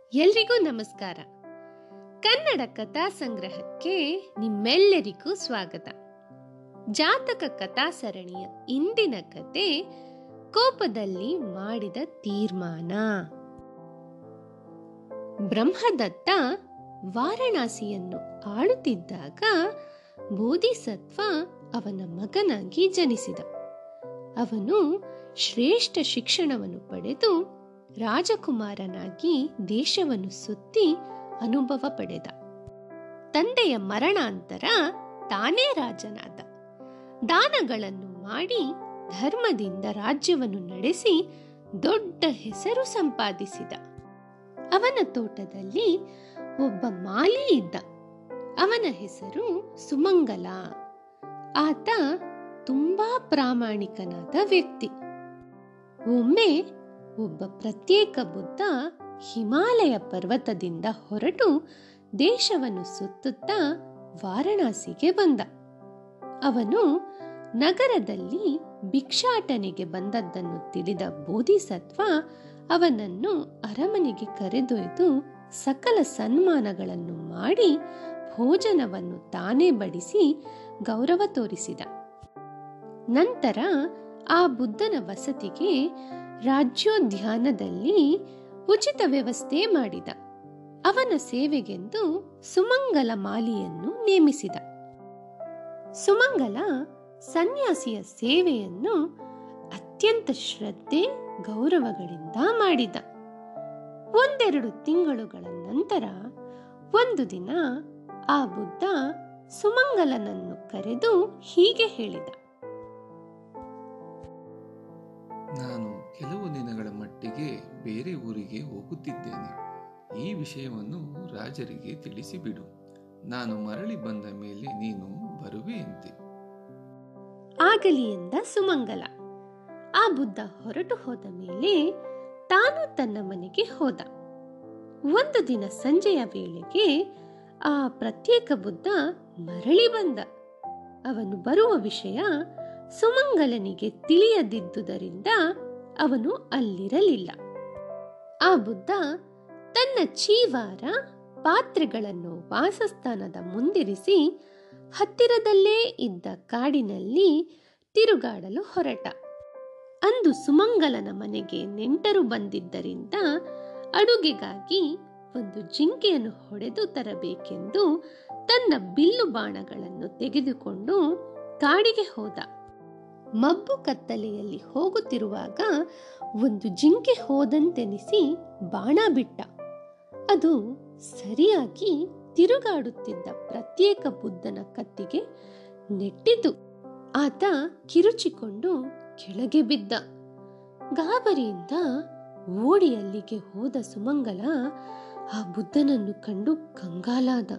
ಎಲ್ರಿಗೂ ನಮಸ್ಕಾರ ಕನ್ನಡ ಕಥಾ ಸಂಗ್ರಹಕ್ಕೆ ನಿಮ್ಮೆಲ್ಲರಿಗೂ ಸ್ವಾಗತ ಜಾತಕ ಕಥಾ ಸರಣಿಯ ಇಂದಿನ ಕತೆ ಕೋಪದಲ್ಲಿ ಮಾಡಿದ ತೀರ್ಮಾನ ಬ್ರಹ್ಮದತ್ತ ವಾರಣಾಸಿಯನ್ನು ಆಳುತ್ತಿದ್ದಾಗ ಬೋಧಿಸತ್ವ ಅವನ ಮಗನಾಗಿ ಜನಿಸಿದ ಅವನು ಶ್ರೇಷ್ಠ ಶಿಕ್ಷಣವನ್ನು ಪಡೆದು ರಾಜಕುಮಾರನಾಗಿ ದೇಶವನ್ನು ಸುತ್ತಿ ಅನುಭವ ಪಡೆದ ತಂದೆಯ ಮರಣಾಂತರ ತಾನೇ ರಾಜನಾದ ದಾನಗಳನ್ನು ಮಾಡಿ ಧರ್ಮದಿಂದ ರಾಜ್ಯವನ್ನು ನಡೆಸಿ ದೊಡ್ಡ ಹೆಸರು ಸಂಪಾದಿಸಿದ ಅವನ ತೋಟದಲ್ಲಿ ಒಬ್ಬ ಮಾಲಿ ಇದ್ದ ಅವನ ಹೆಸರು ಸುಮಂಗಲ ಆತ ತುಂಬಾ ಪ್ರಾಮಾಣಿಕನಾದ ವ್ಯಕ್ತಿ ಒಮ್ಮೆ ಒಬ್ಬ ಪ್ರತ್ಯೇಕ ಬುದ್ಧ ಹಿಮಾಲಯ ಪರ್ವತದಿಂದ ಹೊರಟು ದೇಶವನ್ನು ಸುತ್ತುತ್ತಾ ವಾರಣಾಸಿಗೆ ಬಂದ ಅವನು ನಗರದಲ್ಲಿ ಭಿಕ್ಷಾಟನೆಗೆ ಬಂದದ್ದನ್ನು ತಿಳಿದ ಬೋಧಿಸತ್ವ ಅವನನ್ನು ಅರಮನೆಗೆ ಕರೆದೊಯ್ದು ಸಕಲ ಸನ್ಮಾನಗಳನ್ನು ಮಾಡಿ ಭೋಜನವನ್ನು ತಾನೇ ಬಡಿಸಿ ಗೌರವ ತೋರಿಸಿದ ನಂತರ ಆ ಬುದ್ಧನ ವಸತಿಗೆ ರಾಜ್ಯೋದ್ಯಾನದಲ್ಲಿ ಉಚಿತ ವ್ಯವಸ್ಥೆ ಮಾಡಿದ ಅವನ ಸೇವೆಗೆಂದು ಸುಮಂಗಲ ಮಾಲಿಯನ್ನು ನೇಮಿಸಿದ ಸುಮಂಗಲ ಸನ್ಯಾಸಿಯ ಸೇವೆಯನ್ನು ಅತ್ಯಂತ ಶ್ರದ್ಧೆ ಗೌರವಗಳಿಂದ ಮಾಡಿದ ಒಂದೆರಡು ತಿಂಗಳುಗಳ ನಂತರ ಒಂದು ದಿನ ಆ ಬುದ್ಧ ಸುಮಂಗಲನನ್ನು ಕರೆದು ಹೀಗೆ ಹೇಳಿದ ನಾನು ಕೆಲವು ದಿನಗಳ ಮಟ್ಟಿಗೆ ಬೇರೆ ಊರಿಗೆ ಹೋಗುತ್ತಿದ್ದೇನೆ ಈ ವಿಷಯವನ್ನು ರಾಜರಿಗೆ ತಿಳಿಸಿಬಿಡು ನಾನು ಮರಳಿ ಬಂದ ಮೇಲೆ ನೀನು ಬರುವೆಯಂತೆ ಆಗಲಿ ಎಂದ ಸುಮಂಗಲ ಆ ಬುದ್ಧ ಹೊರಟು ಹೋದ ಮೇಲೆ ತಾನು ತನ್ನ ಮನೆಗೆ ಹೋದ ಒಂದು ದಿನ ಸಂಜೆಯ ವೇಳೆಗೆ ಆ ಪ್ರತ್ಯೇಕ ಬುದ್ಧ ಮರಳಿ ಬಂದ ಅವನು ಬರುವ ವಿಷಯ ಸುಮಂಗಲನಿಗೆ ತಿಳಿಯದಿದ್ದುದರಿಂದ ಅವನು ಅಲ್ಲಿರಲಿಲ್ಲ ಆ ಬುದ್ಧ ತನ್ನ ಚೀವಾರ ಪಾತ್ರೆಗಳನ್ನು ವಾಸಸ್ಥಾನದ ಮುಂದಿರಿಸಿ ಹತ್ತಿರದಲ್ಲೇ ಇದ್ದ ಕಾಡಿನಲ್ಲಿ ತಿರುಗಾಡಲು ಹೊರಟ ಅಂದು ಸುಮಂಗಲನ ಮನೆಗೆ ನೆಂಟರು ಬಂದಿದ್ದರಿಂದ ಅಡುಗೆಗಾಗಿ ಒಂದು ಜಿಂಕೆಯನ್ನು ಹೊಡೆದು ತರಬೇಕೆಂದು ತನ್ನ ಬಿಲ್ಲು ಬಾಣಗಳನ್ನು ತೆಗೆದುಕೊಂಡು ಕಾಡಿಗೆ ಹೋದ ಮಬ್ಬು ಕತ್ತಲೆಯಲ್ಲಿ ಹೋಗುತ್ತಿರುವಾಗ ಒಂದು ಜಿಂಕೆ ಹೋದಂತೆನಿಸಿ ಬಾಣ ಬಿಟ್ಟ ಅದು ಸರಿಯಾಗಿ ತಿರುಗಾಡುತ್ತಿದ್ದ ಪ್ರತ್ಯೇಕ ಬುದ್ಧನ ಕತ್ತಿಗೆ ನೆಟ್ಟಿತು ಆತ ಕಿರುಚಿಕೊಂಡು ಕೆಳಗೆ ಬಿದ್ದ ಗಾಬರಿಯಿಂದ ಓಡಿ ಅಲ್ಲಿಗೆ ಹೋದ ಸುಮಂಗಲ ಆ ಬುದ್ಧನನ್ನು ಕಂಡು ಕಂಗಾಲಾದ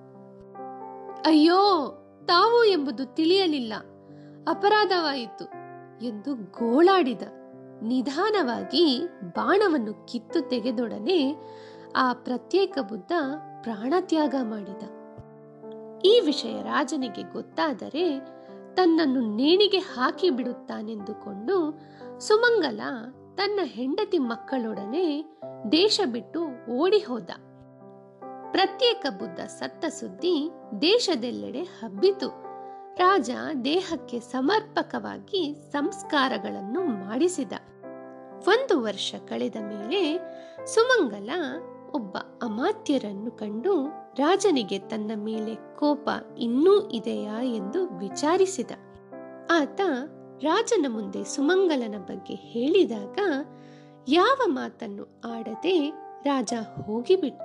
ಅಯ್ಯೋ ತಾವು ಎಂಬುದು ತಿಳಿಯಲಿಲ್ಲ ಅಪರಾಧವಾಯಿತು ಎಂದು ಗೋಳಾಡಿದ ನಿಧಾನವಾಗಿ ಬಾಣವನ್ನು ಕಿತ್ತು ತೆಗೆದೊಡನೆ ಆ ಪ್ರತ್ಯೇಕ ಬುದ್ಧ ಪ್ರಾಣತ್ಯಾಗ ಮಾಡಿದ ಈ ವಿಷಯ ರಾಜನಿಗೆ ಗೊತ್ತಾದರೆ ತನ್ನನ್ನು ನೇಣಿಗೆ ಹಾಕಿ ಬಿಡುತ್ತಾನೆಂದುಕೊಂಡು ಸುಮಂಗಲ ತನ್ನ ಹೆಂಡತಿ ಮಕ್ಕಳೊಡನೆ ದೇಶ ಬಿಟ್ಟು ಓಡಿ ಹೋದ ಪ್ರತ್ಯೇಕ ಬುದ್ಧ ಸತ್ತ ಸುದ್ದಿ ದೇಶದೆಲ್ಲೆಡೆ ಹಬ್ಬಿತು ರಾಜ ದೇಹಕ್ಕೆ ಸಮರ್ಪಕವಾಗಿ ಸಂಸ್ಕಾರಗಳನ್ನು ಮಾಡಿಸಿದ ಒಂದು ವರ್ಷ ಕಳೆದ ಮೇಲೆ ಸುಮಂಗಲ ಒಬ್ಬ ಅಮಾತ್ಯರನ್ನು ಕಂಡು ರಾಜನಿಗೆ ತನ್ನ ಮೇಲೆ ಕೋಪ ಇನ್ನೂ ಇದೆಯಾ ಎಂದು ವಿಚಾರಿಸಿದ ಆತ ರಾಜನ ಮುಂದೆ ಸುಮಂಗಲನ ಬಗ್ಗೆ ಹೇಳಿದಾಗ ಯಾವ ಮಾತನ್ನು ಆಡದೆ ರಾಜ ಹೋಗಿಬಿಟ್ಟ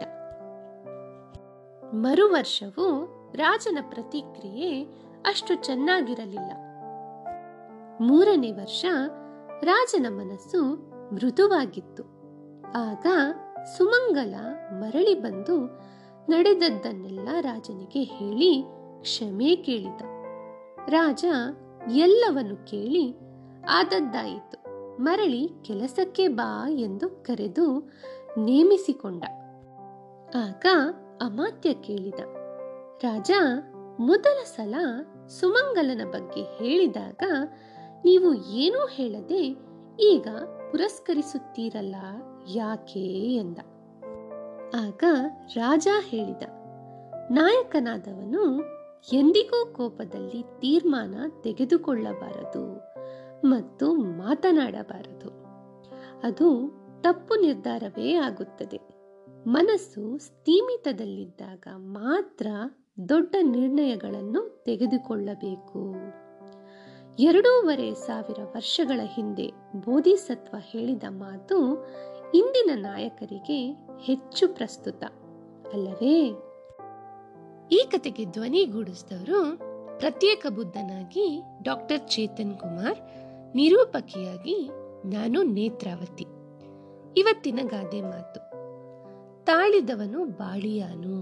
ಮರುವರ್ಷವೂ ರಾಜನ ಪ್ರತಿಕ್ರಿಯೆ ಅಷ್ಟು ಚೆನ್ನಾಗಿರಲಿಲ್ಲ ಮೂರನೇ ವರ್ಷ ರಾಜನ ಮನಸ್ಸು ಮೃದುವಾಗಿತ್ತು ಆಗ ಸುಮಂಗಲ ಮರಳಿ ಬಂದು ನಡೆದದ್ದನ್ನೆಲ್ಲ ರಾಜನಿಗೆ ಹೇಳಿ ಕ್ಷಮೆ ಕೇಳಿದ ರಾಜ ಎಲ್ಲವನ್ನು ಕೇಳಿ ಆದದ್ದಾಯಿತು ಮರಳಿ ಕೆಲಸಕ್ಕೆ ಬಾ ಎಂದು ಕರೆದು ನೇಮಿಸಿಕೊಂಡ ಆಗ ಅಮಾತ್ಯ ಕೇಳಿದ ರಾಜ ಮೊದಲ ಸಲ ಸುಮಂಗಲನ ಬಗ್ಗೆ ಹೇಳಿದಾಗ ನೀವು ಏನೂ ಹೇಳದೆ ಈಗ ಪುರಸ್ಕರಿಸುತ್ತೀರಲ್ಲ ಯಾಕೆ ಎಂದ ಆಗ ರಾಜ ಹೇಳಿದ ನಾಯಕನಾದವನು ಎಂದಿಗೂ ಕೋಪದಲ್ಲಿ ತೀರ್ಮಾನ ತೆಗೆದುಕೊಳ್ಳಬಾರದು ಮತ್ತು ಮಾತನಾಡಬಾರದು ಅದು ತಪ್ಪು ನಿರ್ಧಾರವೇ ಆಗುತ್ತದೆ ಮನಸ್ಸು ಸ್ಥೀಮಿತದಲ್ಲಿದ್ದಾಗ ಮಾತ್ರ ದೊಡ್ಡ ನಿರ್ಣಯಗಳನ್ನು ತೆಗೆದುಕೊಳ್ಳಬೇಕು ಎರಡೂವರೆ ಸಾವಿರ ವರ್ಷಗಳ ಹಿಂದೆ ಬೋಧಿಸತ್ವ ಹೇಳಿದ ಮಾತು ಇಂದಿನ ನಾಯಕರಿಗೆ ಹೆಚ್ಚು ಪ್ರಸ್ತುತ ಅಲ್ಲವೇ ಈ ಕತೆಗೆ ಧ್ವನಿಗೂಡಿಸಿದವರು ಪ್ರತ್ಯೇಕ ಬುದ್ಧನಾಗಿ ಡಾಕ್ಟರ್ ಚೇತನ್ ಕುಮಾರ್ ನಿರೂಪಕಿಯಾಗಿ ನಾನು ನೇತ್ರಾವತಿ ಇವತ್ತಿನ ಗಾದೆ ಮಾತು ತಾಳಿದವನು ಬಾಳಿಯಾನು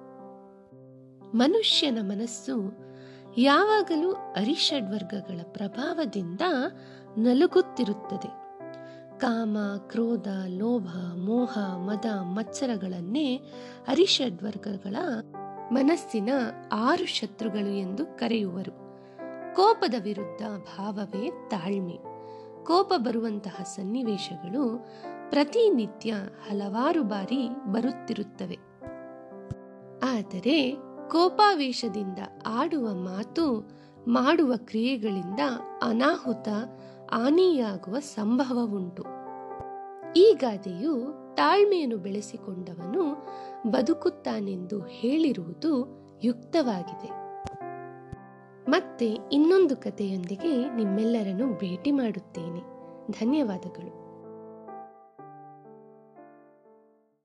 ಮನುಷ್ಯನ ಮನಸ್ಸು ಯಾವಾಗಲೂ ಅರಿಷಡ್ವರ್ಗಗಳ ಪ್ರಭಾವದಿಂದ ನಲುಗುತ್ತಿರುತ್ತದೆ ಕಾಮ ಕ್ರೋಧ ಲೋಭ ಮೋಹ ಮದ ಮತ್ಸರಗಳನ್ನೇ ಅರಿಷಡ್ವರ್ಗಗಳ ಮನಸ್ಸಿನ ಆರು ಶತ್ರುಗಳು ಎಂದು ಕರೆಯುವರು ಕೋಪದ ವಿರುದ್ಧ ಭಾವವೇ ತಾಳ್ಮೆ ಕೋಪ ಬರುವಂತಹ ಸನ್ನಿವೇಶಗಳು ಪ್ರತಿನಿತ್ಯ ಹಲವಾರು ಬಾರಿ ಬರುತ್ತಿರುತ್ತವೆ ಆದರೆ ಕೋಪಾವೇಶದಿಂದ ಆಡುವ ಮಾತು ಮಾಡುವ ಕ್ರಿಯೆಗಳಿಂದ ಅನಾಹುತ ಹಾನಿಯಾಗುವ ಸಂಭವವುಂಟು ಈ ಗಾದೆಯು ತಾಳ್ಮೆಯನ್ನು ಬೆಳೆಸಿಕೊಂಡವನು ಬದುಕುತ್ತಾನೆಂದು ಹೇಳಿರುವುದು ಯುಕ್ತವಾಗಿದೆ ಮತ್ತೆ ಇನ್ನೊಂದು ಕಥೆಯೊಂದಿಗೆ ನಿಮ್ಮೆಲ್ಲರನ್ನು ಭೇಟಿ ಮಾಡುತ್ತೇನೆ ಧನ್ಯವಾದಗಳು